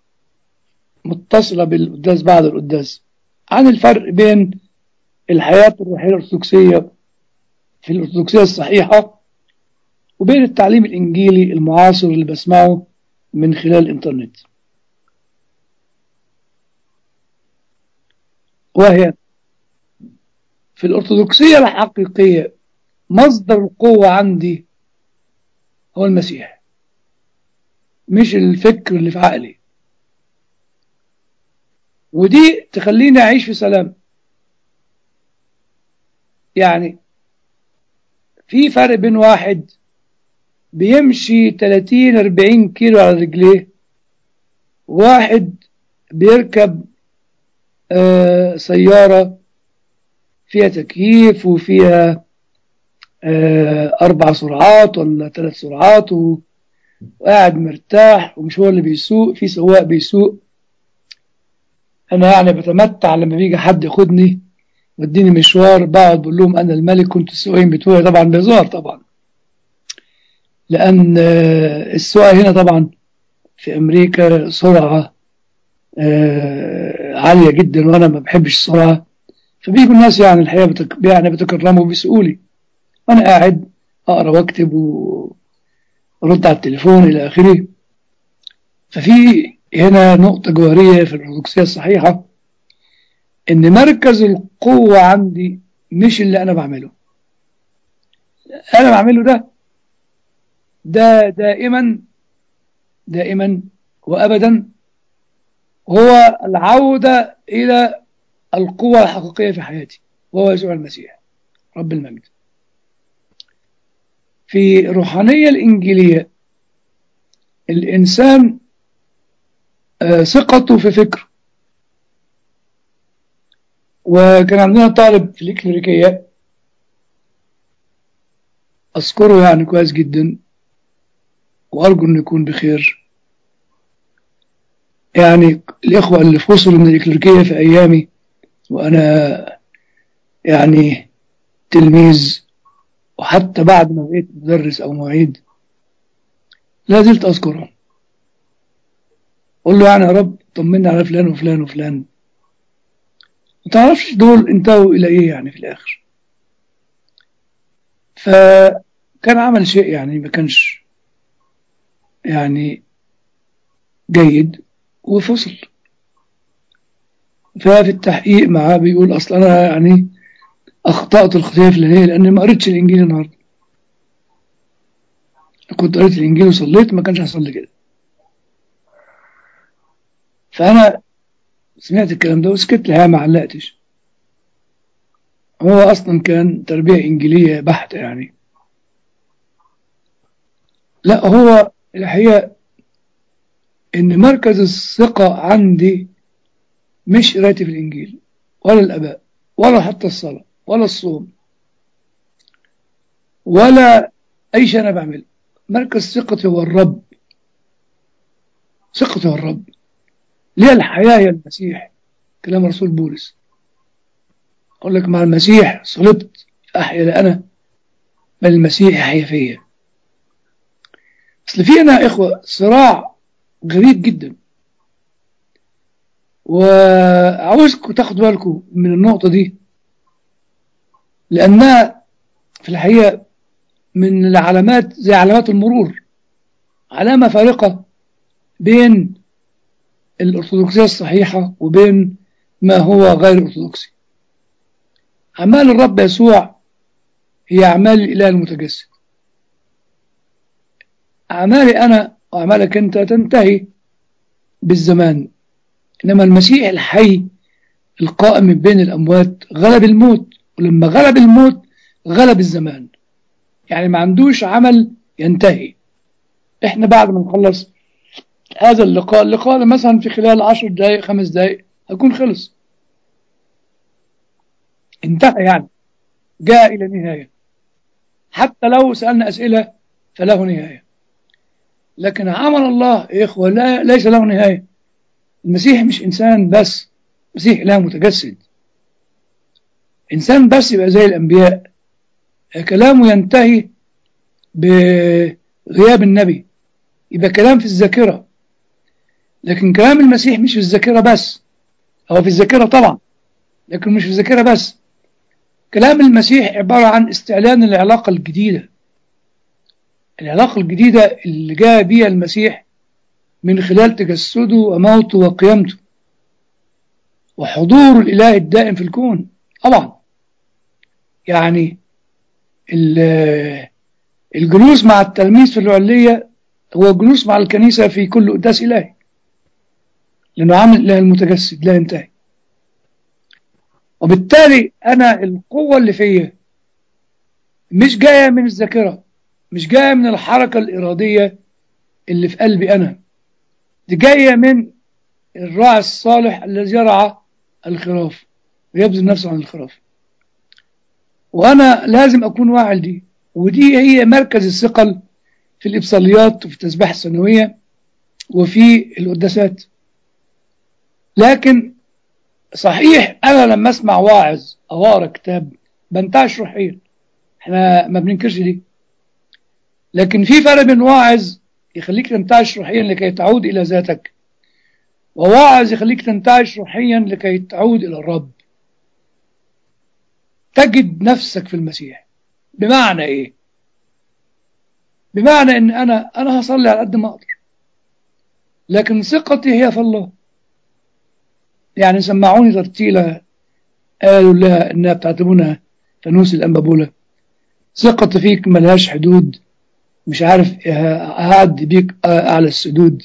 متصلة بالقداس بعد القداس عن الفرق بين الحياة الروحية الأرثوذكسية في الأرثوذكسية الصحيحة وبين التعليم الإنجيلي المعاصر اللي بسمعه من خلال الإنترنت وهي في الأرثوذكسية الحقيقية مصدر القوة عندي هو المسيح مش الفكر اللي في عقلي ودي تخليني أعيش في سلام يعني في فرق بين واحد بيمشي 30 40 كيلو على رجليه واحد بيركب آه سيارة فيها تكييف وفيها آه أربع سرعات ولا ثلاث سرعات وقاعد مرتاح ومش هو اللي بيسوق في سواق بيسوق أنا يعني بتمتع لما بيجي حد ياخدني وديني مشوار بقعد بقول لهم أنا الملك كنت السواقين بتوعي طبعا بهزار طبعا لأن آه السواقة هنا طبعا في أمريكا سرعة عالية جدا وأنا ما بحبش السرعة فبيجوا الناس يعني الحقيقة بتك... يعني بتكرموا وبيسألوا لي وأنا قاعد أقرأ وأكتب وأرد على التليفون إلى آخره ففي هنا نقطة جوهرية في الأرثوذكسية الصحيحة إن مركز القوة عندي مش اللي أنا بعمله أنا بعمله ده ده دائما دائما وأبدا هو العودة إلى القوة الحقيقية في حياتي وهو يسوع المسيح رب المجد في الروحانية الإنجيلية الإنسان ثقته في فكره وكان عندنا طالب في الإكليريكية أذكره يعني كويس جدا وأرجو أنه يكون بخير يعني الإخوة اللي فصلوا من الإكليريكية في أيامي وأنا يعني تلميذ وحتى بعد ما بقيت مدرس أو معيد لا زلت أذكرهم قول له يعني يا رب طمنا على فلان وفلان وفلان ما تعرفش دول انتهوا إلى إيه يعني في الآخر فكان عمل شيء يعني ما كانش يعني جيد وفصل ففي التحقيق معاه بيقول أصل أنا يعني أخطأت الخطيئة الفلانية لأني ما قريتش الإنجيل النهاردة كنت قريت الإنجيل وصليت ما كانش حصل لي كده فأنا سمعت الكلام ده وسكت لها ما علقتش هو أصلا كان تربية إنجيلية بحتة يعني لا هو الحقيقة إن مركز الثقة عندي مش قرايتي في الإنجيل ولا الآباء ولا حتى الصلاة ولا الصوم ولا أي شيء أنا بعمله مركز ثقتي هو الرب ثقتي هو الرب ليه الحياة يا المسيح كلام رسول بولس أقول لك مع المسيح صلبت أحيا لا أنا بل المسيح يحيا فيا أصل في هنا إخوة صراع غريب جدا وعاوزكم تاخدوا بالكم من النقطة دي لأنها في الحقيقة من العلامات زي علامات المرور علامة فارقة بين الأرثوذكسية الصحيحة وبين ما هو غير أرثوذكسي عمال الرب يسوع هي أعمال الإله المتجسد أعمالي أنا وأعمالك أنت تنتهي بالزمان إنما المسيح الحي القائم من بين الأموات غلب الموت ولما غلب الموت غلب الزمان يعني ما عندوش عمل ينتهي احنا بعد ما نخلص هذا اللقاء اللقاء مثلا في خلال عشر دقائق خمس دقائق هيكون خلص انتهى يعني جاء إلى نهاية حتى لو سألنا أسئلة فله نهاية لكن عمل الله يا إخوة لا ليس له نهاية المسيح مش إنسان بس مسيح إله متجسد إنسان بس يبقى زي الأنبياء كلامه ينتهي بغياب النبي يبقى كلام في الذاكرة لكن كلام المسيح مش في الذاكرة بس هو في الذاكرة طبعا لكن مش في الذاكرة بس كلام المسيح عبارة عن استعلان العلاقة الجديدة العلاقة الجديدة اللي جاء بها المسيح من خلال تجسده وموته وقيامته وحضور الإله الدائم في الكون طبعا يعني الجلوس مع التلميذ في العلية هو الجلوس مع الكنيسة في كل قداس إلهي لأنه عامل الإله المتجسد لا ينتهي وبالتالي أنا القوة اللي فيا مش جاية من الذاكرة مش جاية من الحركة الإرادية اللي في قلبي أنا دي جاية من الراعي الصالح الذي يرعى الخراف ويبذل نفسه عن الخراف وأنا لازم أكون واعي دي ودي هي مركز الثقل في الإبصاليات وفي التسبيح السنوية وفي القداسات لكن صحيح أنا لما أسمع واعظ أو أقرأ كتاب بنتعش روحيا احنا ما بننكرش دي لكن في فرق بين واعظ يخليك تنتعش روحيا لكي تعود إلى ذاتك وواعظ يخليك تنتعش روحيا لكي تعود إلى الرب تجد نفسك في المسيح بمعنى إيه بمعنى إن أنا أنا هصلي على قد ما أقدر لكن ثقتي هي في الله يعني سمعوني ترتيلة قالوا لها إنها بتعتبرونها فانوس الأنبابولة ثقتي فيك ملهاش حدود مش عارف هعدي بيك أعلى السدود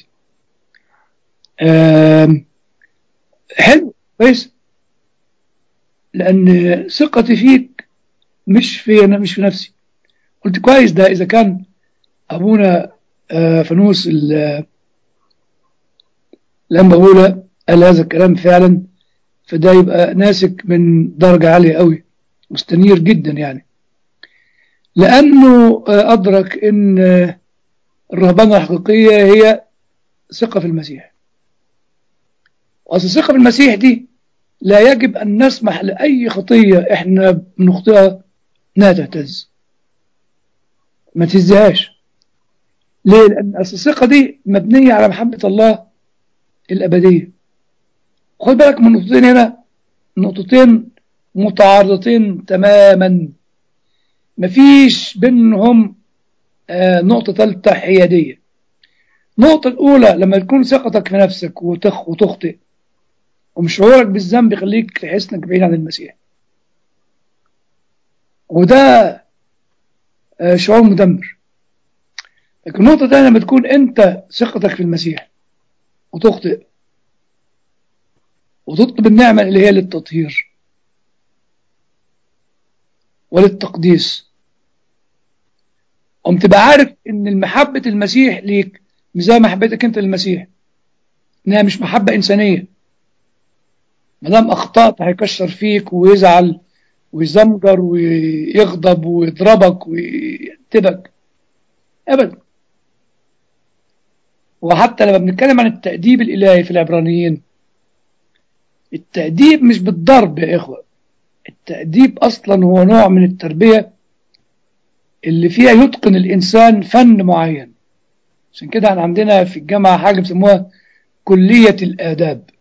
حلو كويس لأن ثقتي فيك مش في أنا مش في نفسي قلت كويس ده إذا كان أبونا فانوس الأنبابولة قال هذا الكلام فعلا فده يبقى ناسك من درجة عالية قوي مستنير جدا يعني لأنه أدرك أن الرهبانة الحقيقية هي ثقة في المسيح وأصل الثقة في المسيح دي لا يجب أن نسمح لأي خطية إحنا بنخطئها إنها تهتز ما تهزهاش ليه؟ لأن أصل الثقة دي مبنية على محبة الله الأبدية خد بالك من نقطتين هنا نقطتين متعارضتين تماما مفيش بينهم آه نقطة ثالثة حيادية النقطة الأولى لما تكون ثقتك في نفسك وتخ وتخطئ ومش شعورك بالذنب يخليك تحس انك بعيد عن المسيح وده آه شعور مدمر لكن النقطة الثانية لما تكون أنت ثقتك في المسيح وتخطئ وتطلب النعمة اللي هي للتطهير وللتقديس قم تبقى عارف ان محبة المسيح ليك مش زي محبتك انت للمسيح انها مش محبة انسانية ما دام اخطأت هيكشر فيك ويزعل ويزمجر ويغضب ويضربك ويكتبك ابدا وحتى لما بنتكلم عن التأديب الإلهي في العبرانيين التأديب مش بالضرب يا إخوة التأديب أصلا هو نوع من التربية اللي فيها يتقن الإنسان فن معين عشان كده احنا عندنا في الجامعة حاجة بيسموها كلية الآداب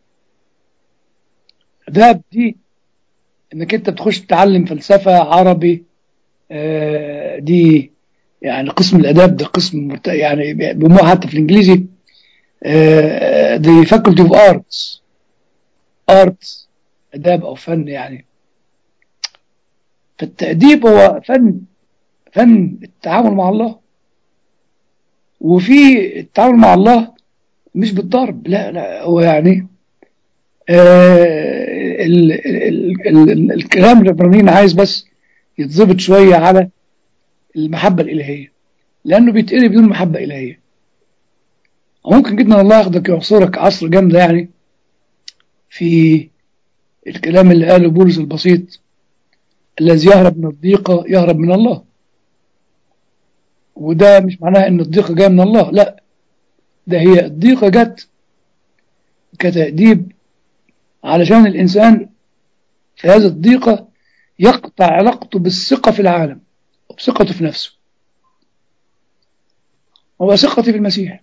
آداب دي إنك أنت بتخش تتعلم فلسفة عربي آه دي يعني قسم الآداب ده قسم مرت... يعني بيسموها حتى في الإنجليزي آه the faculty of arts arts آداب أو فن يعني فالتأديب هو فن فن التعامل مع الله وفي التعامل مع الله مش بالضرب لا لا هو يعني آه ال ال ال ال الكلام العبرانيين عايز بس يتظبط شوية على المحبة الإلهية لأنه بيتقري بدون محبة إلهية ممكن جدا الله ياخدك يعصرك عصر جامدة يعني في الكلام اللي قاله بولس البسيط الذي يهرب من الضيقة يهرب من الله وده مش معناه ان الضيقة جاية من الله لا ده هي الضيقة جت كتأديب علشان الإنسان في هذه الضيقة يقطع علاقته بالثقة في العالم وبثقته في نفسه هو ثقتي في المسيح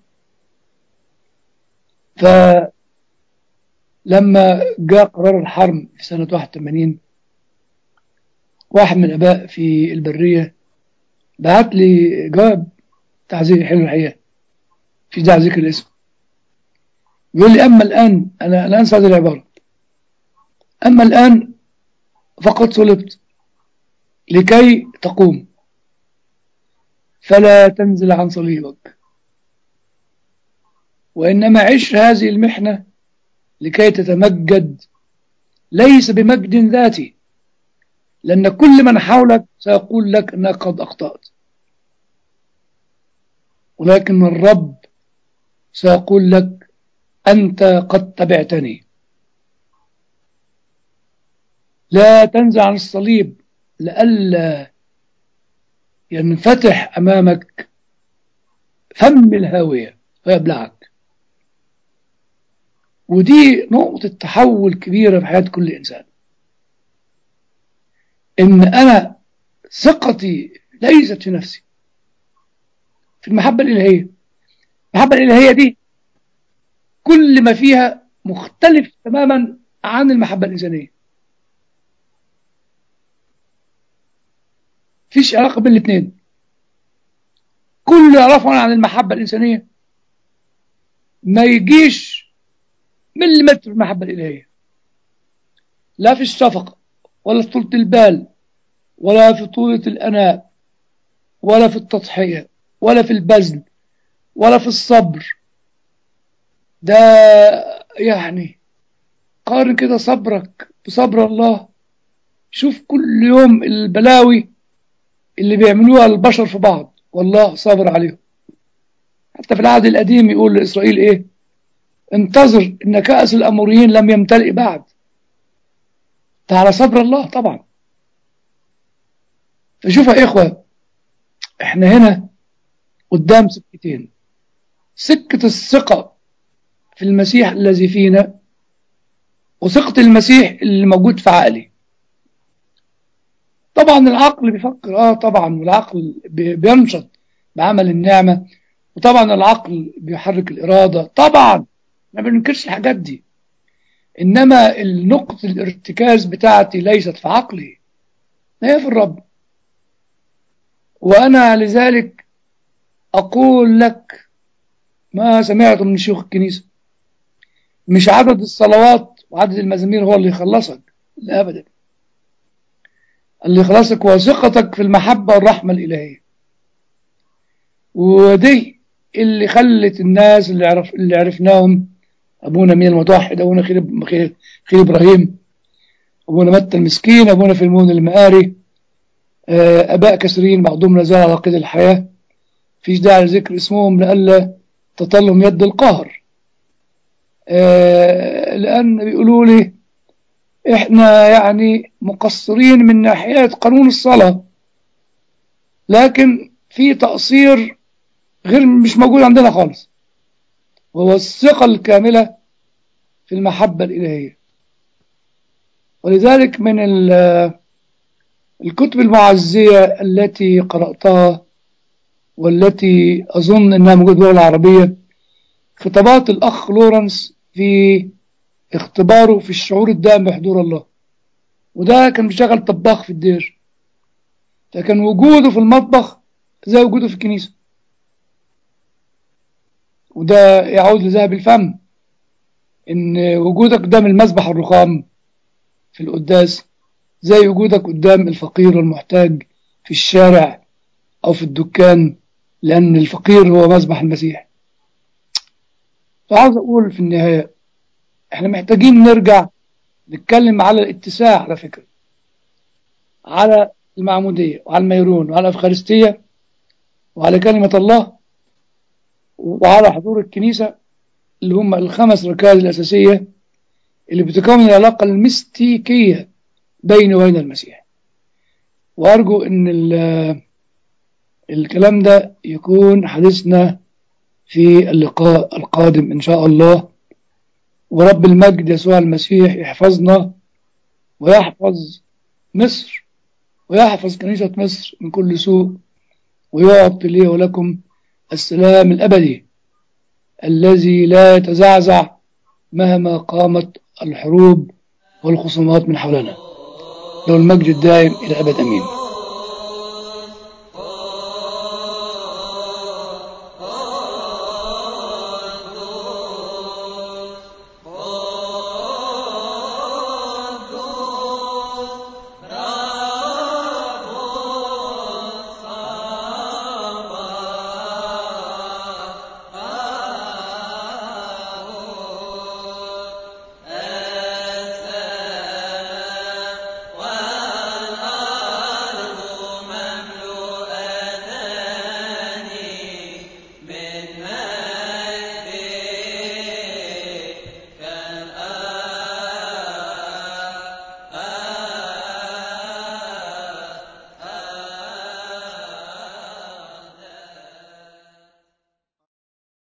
فلما جاء قرار الحرم في سنة 81 واحد من الآباء في البرية بعت لي جواب تعزيري حلو الحقيقة في داعي ذكر الاسم يقول لي أما الآن أنا لا أنسى هذه العبارة أما الآن فقد صلبت لكي تقوم فلا تنزل عن صليبك وإنما عش هذه المحنة لكي تتمجد ليس بمجد ذاتي لأن كل من حولك سيقول لك أنك قد أخطأت ولكن الرب سيقول لك أنت قد تبعتني لا تنزع عن الصليب لئلا ينفتح أمامك فم الهاوية ويبلعك ودي نقطة تحول كبيرة في حياة كل إنسان إن أنا ثقتي ليست في نفسي في المحبة الإلهية المحبة الإلهية دي كل ما فيها مختلف تماما عن المحبة الإنسانية فيش علاقة بين الاثنين كل اللي يعرفه عن المحبة الإنسانية ما يجيش مليمتر في المحبة الإلهية لا في الشفقة ولا في طولة البال ولا في طولة الأناء ولا في التضحية ولا في البذل ولا في الصبر ده يعني قارن كده صبرك بصبر الله شوف كل يوم البلاوي اللي بيعملوها البشر في بعض والله صابر عليهم حتى في العهد القديم يقول لإسرائيل إيه انتظر إن كأس الأموريين لم يمتلئ بعد ده على صبر الله طبعا فشوفوا يا إخوة إحنا هنا قدام سكتين سكة الثقة في المسيح الذي فينا وثقة المسيح اللي موجود في عقلي طبعا العقل بيفكر اه طبعا والعقل بينشط بعمل النعمة وطبعا العقل بيحرك الإرادة طبعا ما بننكرش الحاجات دي إنما النقطة الارتكاز بتاعتي ليست في عقلي هي في الرب وأنا لذلك أقول لك ما سمعته من شيوخ الكنيسة مش عدد الصلوات وعدد المزامير هو اللي يخلصك لا أبدا اللي يخلصك هو ثقتك في المحبة والرحمة الإلهية ودي اللي خلت الناس اللي عرف اللي عرفناهم أبونا مين المتوحد أبونا خير خير, خير إبراهيم أبونا متى المسكين أبونا فيلمون المآري أباء كثيرين بعضهم لا زال على قيد الحياة فيش داعي لذكر اسمهم لألا تطلهم يد القهر لأن بيقولوا لي إحنا يعني مقصرين من ناحية قانون الصلاة لكن في تقصير غير مش موجود عندنا خالص وهو الثقة الكاملة في المحبة الإلهية ولذلك من الكتب المعزية التي قرأتها والتي أظن أنها موجودة باللغة العربية خطابات الأخ لورنس في اختباره في الشعور الدائم بحضور الله وده كان بيشتغل طباخ في الدير فكان وجوده في المطبخ زي وجوده في الكنيسة وده يعود لذهب الفم ان وجودك قدام المذبح الرخام في القداس زي وجودك قدام الفقير والمحتاج في الشارع أو في الدكان لأن الفقير هو مذبح المسيح فعاوز أقول في النهاية احنا محتاجين نرجع نتكلم على الاتساع على فكرة على المعمودية وعلى الميرون وعلى الأفخارستية وعلى كلمة الله وعلى حضور الكنيسة اللي هم الخمس ركائز الأساسية اللي بتكون العلاقة المستيكية بيني وبين المسيح وأرجو أن الكلام ده يكون حديثنا في اللقاء القادم إن شاء الله ورب المجد يسوع المسيح يحفظنا ويحفظ مصر ويحفظ كنيسة مصر من كل سوء ويعطي لي ولكم السلام الأبدي الذي لا يتزعزع مهما قامت الحروب والخصومات من حولنا له المجد الدائم إلى أبد أمين